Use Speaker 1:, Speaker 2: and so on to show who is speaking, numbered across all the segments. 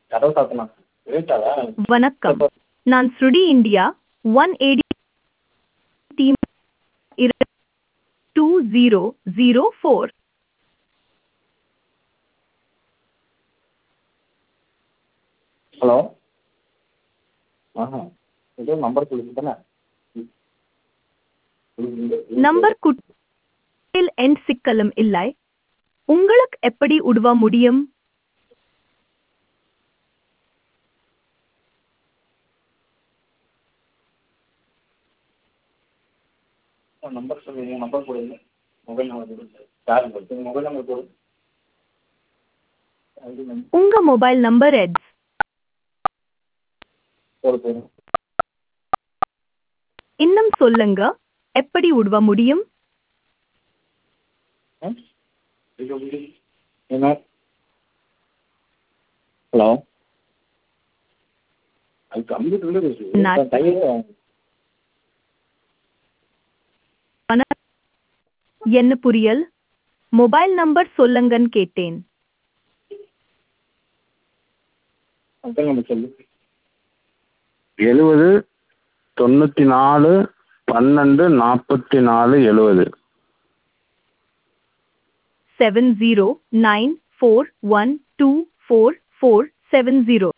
Speaker 1: கதவு சாத்தலாம் இருட்டாதா
Speaker 2: வணக்கம் நான் Shruti India one eighty team two zero zero four
Speaker 1: hello ஆஹா ஏதோ நம்பர் கொடுத்து தானே
Speaker 2: நம்பர் குட்டில் என் சிக்கலும் இல்லை உங்களுக்கு எப்படி உதவ முடியும்
Speaker 1: நம்பர் சொல்லுங்க நம்பர் கொடுங்க மொபைல் நம்பர் கொடுங்க யார் கொடுத்து மொபைல் நம்பர் கொடுங்க ஐடி நம்பர்
Speaker 2: உங்க மொபைல் நம்பர் எட்ஸ்
Speaker 1: போடு போதும்
Speaker 2: இன்னும் சொல்லுங்க எப்படி உதவ முடியும்
Speaker 1: என்ன ஹலோ அது கம்ப்யூட்டர்ல
Speaker 2: நான்-
Speaker 1: இருக்கு கையில்
Speaker 2: என்ன புரியல் மொபைல் நம்பர் சொல்லுங்கன்னு கேட்டேன்
Speaker 1: மொபைல் நம்பர் சொல்லு எழுபது தொண்ணூற்றி நாலு பன்னெண்டு நாற்பத்தி நாலு எழுபது
Speaker 2: seven zero nine four one two four four seven zero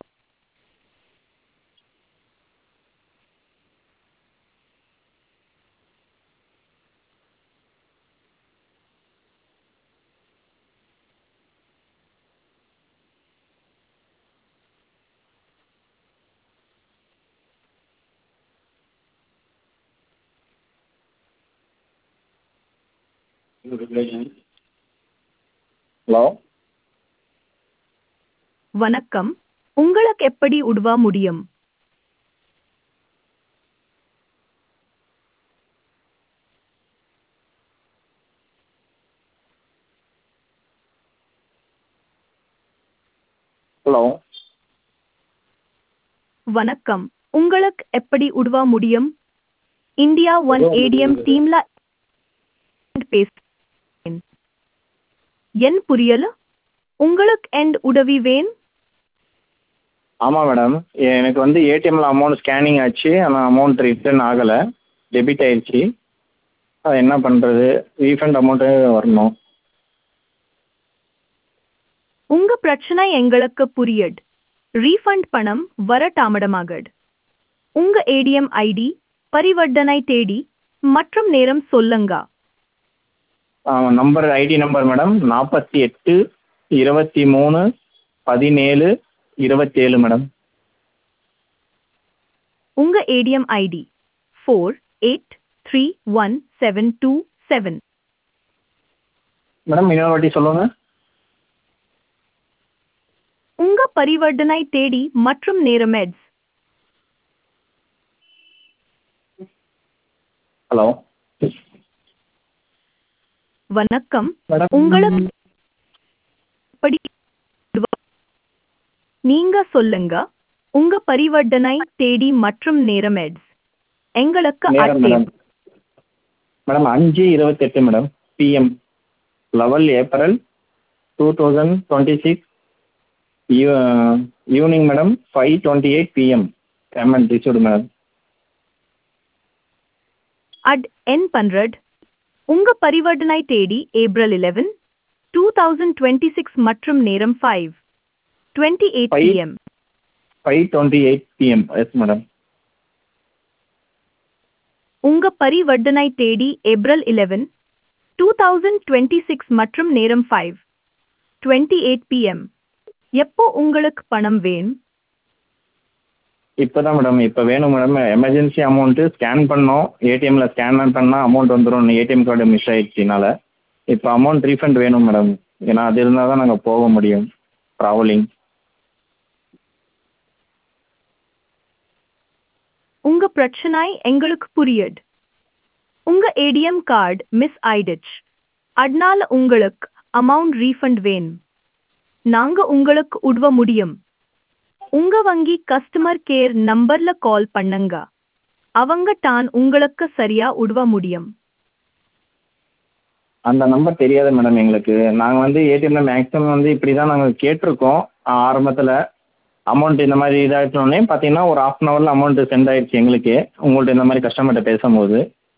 Speaker 1: hello
Speaker 2: வணக்கம் உங்களுக்கு எப்படி உதவ முடியும்
Speaker 1: ஹலோ
Speaker 2: வணக்கம் உங்களுக்கு எப்படி உதவ முடியும் இந்தியா ஒன்
Speaker 1: உதவ
Speaker 2: ஏடிஎம்
Speaker 1: முடியாது.
Speaker 2: டீம்ல பேசுறேன் என் புரியல உங்களுக்கு எண்ட் உதவி வேணும்
Speaker 1: ஆமாம் மேடம் எனக்கு வந்து ஏடிஎம்மில் அமௌண்ட் ஸ்கேனிங் ஆச்சு ஆனால் அமௌண்ட் ரிட்டர்ன் ஆகலை டெபிட் ஆயிடுச்சு அது என்ன பண்ணுறது ரீஃபண்ட் அமௌண்ட்டு வரணும்
Speaker 2: உங்க பிரச்சனை எங்களுக்கு புரியட் ரீஃபண்ட் பணம் வர தாமதமாகட் உங்க ஏடிஎம் ஐடி பரிவர்த்தனை தேடி மற்றும் நேரம் சொல்லுங்க
Speaker 1: நம்பர் ஐடி நம்பர் மேடம் நாற்பத்தி எட்டு இருபத்தி மூணு பதினேழு இருபத்தேழு மேடம்
Speaker 2: உங்க ATM ID four eight three one seven two seven
Speaker 1: madam இன்னொரு வாட்டி சொல்லுங்கள்
Speaker 2: உங்க பரிவர்த்தனை தேடி மற்றும் நேரம் எட்ஸ்
Speaker 1: ஹலோ
Speaker 2: வணக்கம்
Speaker 1: மேடம்
Speaker 2: உங்களுக்கு எப்படி நீங்க சொல்லுங்க உங்க பரிவர்த்தனை தேடி மற்றும் நேரம் எட்ஸ் எங்களுக்கு
Speaker 1: நேரம்
Speaker 2: அட்டேன்
Speaker 1: மேடம் மேடம் அஞ்சு இருபத்தெட்டு madam PM level April two thousand twenty six evening madam five twenty eight PM payment received madam
Speaker 2: at என் பண்றட் உங்க பரிவர்த்தனை தேதி April 11 two thousand twenty six மற்றும் நேரம் five twenty eight
Speaker 1: Five.
Speaker 2: PM
Speaker 1: five twenty eight PM yes madam
Speaker 2: உங்க பரிவர்த்தனை தேதி April 11 two thousand twenty six மற்றும் நேரம் ஃபைவ் டுவெண்ட்டி எயிட் பிஎம் எப்போ உங்களுக்கு பணம் வேணும்
Speaker 1: இப்போ தான் மேடம் இப்போ வேணும் மேடம் எமர்ஜென்சி அமௌண்ட்டு ஸ்கேன் பண்ணோம் ஏடிஎம்மில் ஸ்கேன் பண்ணால் அமௌண்ட் வந்துடும் ஏடிஎம் கார்டு மிஸ் ஆயிடுச்சுனால இப்போ அமௌண்ட் ரீஃபண்ட் வேணும் மேடம் ஏன்னா அது இருந்தால் தான் நாங்கள் போக முடியும் ட்ராவலிங்
Speaker 2: உங்க பிரச்சனை எங்களுக்கு புரியட் உங்க ஏடிஎம் கார்டு மிஸ் ஆயிடுச்சு அதனால உங்களுக்கு அமௌண்ட் ரீஃபண்ட் வேணும் நாங்க உங்களுக்கு உதவ முடியும் உங்க வங்கி கஸ்டமர் கேர் நம்பர்ல கால் பண்ணுங்க அவங்க தான் உங்களுக்கு சரியா உதவ முடியும்
Speaker 1: அந்த நம்பர் தெரியாது மேடம் எங்களுக்கு நாங்கள் வந்து ஏடிஎம்மில் மேக்ஸிமம் வந்து இப்படி தான் நாங்கள் கேட்டிருக்கோம் ஆரம்பத்தில் அமௌண்ட் இந்த மாதிரி இதாகிட்டோடனே பார்த்தீங்கன்னா ஒரு ஆஃப் அன் ஹவரில் அமௌண்ட்டு சென்ட் ஆயிடுச்சு எங்களுக்கே உங்கள்கிட்ட இந்த மாதிரி கஸ்டமர்கிட்ட பேசும்போது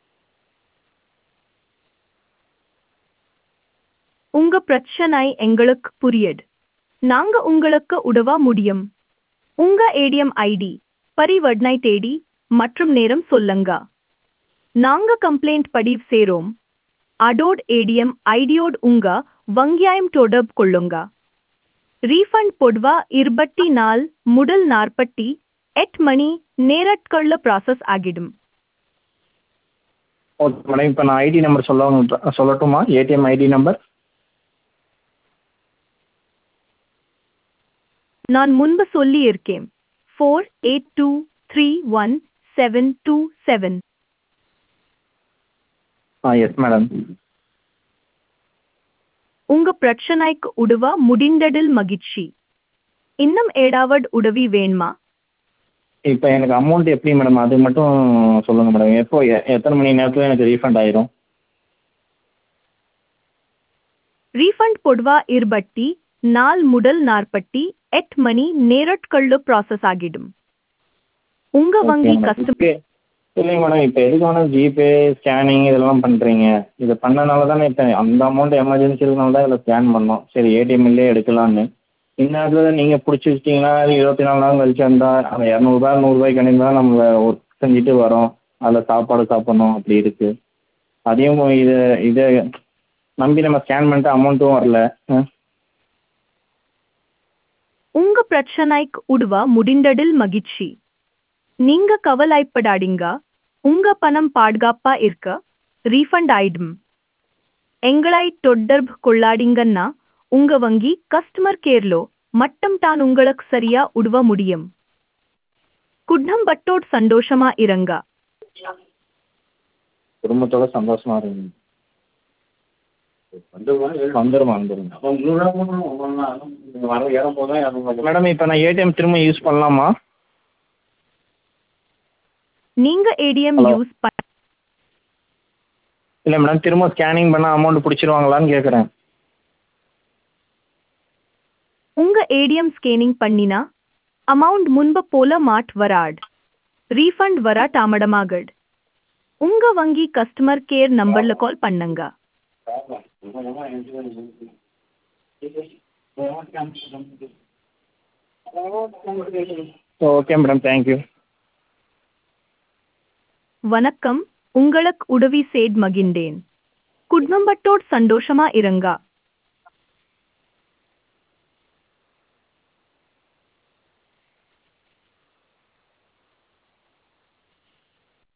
Speaker 2: உங்க பிரச்சனை எங்களுக்கு புரியுது நாங்க உங்களுக்கு உதவ முடியும் உங்க ஏடிஎம் ஐடி பரிவர்த்தனை தேதி மற்றும் நேரம் சொல்லுங்க நாங்க கம்ப்ளைண்ட் பதிவு செய்றோம் அதோட ஏடிஎம் ஐடியோட உங்க வங்கியாயம் தொடர்பு கொள்ளுங்க ரீஃபண்ட் பொதுவா இருபத்தி நாள் முதல் நாற்பத்தி எட்டு மணி நேரட்கள்ள ப்ராசஸ் ஆகிடும்
Speaker 1: ஓகே மேடம் இப்போ நான் ஐடி நம்பர் சொல்ல சொல்லட்டுமா ஏடிஎம் ஐடி நம்பர்
Speaker 2: நான் முன்பு சொல்லி இருக்கேன் four eight two three one seven two seven
Speaker 1: ah yes madam
Speaker 2: உங்க பிரச்சனைக்கு உதவ முடிந்ததில் மகிழ்ச்சி இன்னும் ஏதாவது உதவி வேணுமா
Speaker 1: இப்போ எனக்கு அமௌண்ட் எப்படி மேடம் அது மட்டும் சொல்லுங்கள் மேடம் எப்போ எ- எத்தனை மணி நேரத்தில் எனக்கு ரீஃபண்ட் ஆயிரும்
Speaker 2: ரீஃபண்ட் பொதுவா இருபத்தி நாள் முதல் நாற்பத்தி எட்டு மணி நேரட்கள்ள ப்ராசஸ் ஆகிடும் உங்க வங்கி கஸ்டமர்
Speaker 1: இல்லைங்க மேடம் இப்போ எதுக்கு வேணால் ஜிபே ஸ்கேனிங் இதெல்லாம் பண்ணுறீங்க இதை பண்ணனால தானே இப்போ அந்த அமௌண்ட் எமர்ஜென்சி இருக்கனால தான் இதில் ஸ்கேன் பண்ணோம் சரி ஏடிஎம்லேயே எடுக்கலான்னு இந்நேரத்தில் நீங்கள் பிடிச்சி வச்சிட்டிங்கன்னா இருபத்தி நாலு நாள் கழிச்சு வந்தால் அந்த இரநூறுபா நூறுரூபாய்க்கு அனுப்பி தான் நம்ம ஒர்க் செஞ்சுட்டு வரோம் அதில் சாப்பாடு சாப்பிட்ணும் அப்படி இருக்குது அதையும் இது இதை நம்பி நம்ம ஸ்கேன் பண்ணிட்டு அமௌண்ட்டும் வரல ஆ
Speaker 2: உங்க பிரச்சனைக்கு உதவ முடிந்ததில் மகிழ்ச்சி நீங்க கவலைப்படாதீங்க உங்க பணம் பாதுகாப்பா இருக்க ரீஃபண்ட் ஆயிடும் எங்களை தொடர்பு கொள்ளாதீங்கன்னா உங்க வங்கி கஸ்டமர் கேர்லோ மட்டும் தான் உங்களுக்கு சரியா உதவ முடியும் குடும்பத்தோட சந்தோஷமா இருங்க
Speaker 1: குடும்பத்தோட சந்தோஷமா இருங்க வந்துடும் வந்துடும் மேடம் இப்போ நான் ஏடிஎம் திரும்ப யூஸ் பண்ணலாமா
Speaker 2: நீங்க ஏடிஎம்
Speaker 1: Hello.
Speaker 2: யூஸ் பண்ண
Speaker 1: இல்லை மேடம் திரும்ப ஸ்கேனிங் பண்ணால் அமௌண்ட் பிடிச்சிருவாங்களான்னு கேட்குறேன்
Speaker 2: உங்க ஏடிஎம் ஸ்கேனிங் பண்ணினா அமௌண்ட் முன்பு போல மாட் வராட் ரீஃபண்ட் வர தாமதமாகட் உங்க வங்கி கஸ்டமர் கேர் நம்பர்ல கால் பண்ணுங்க
Speaker 1: ஓகே மேடம் தேங்க்யூ
Speaker 2: வணக்கம் உங்களுக்கு உதவி செய்து மகிழ்ந்தேன் குடும்பத்தோட சந்தோஷமா இருங்க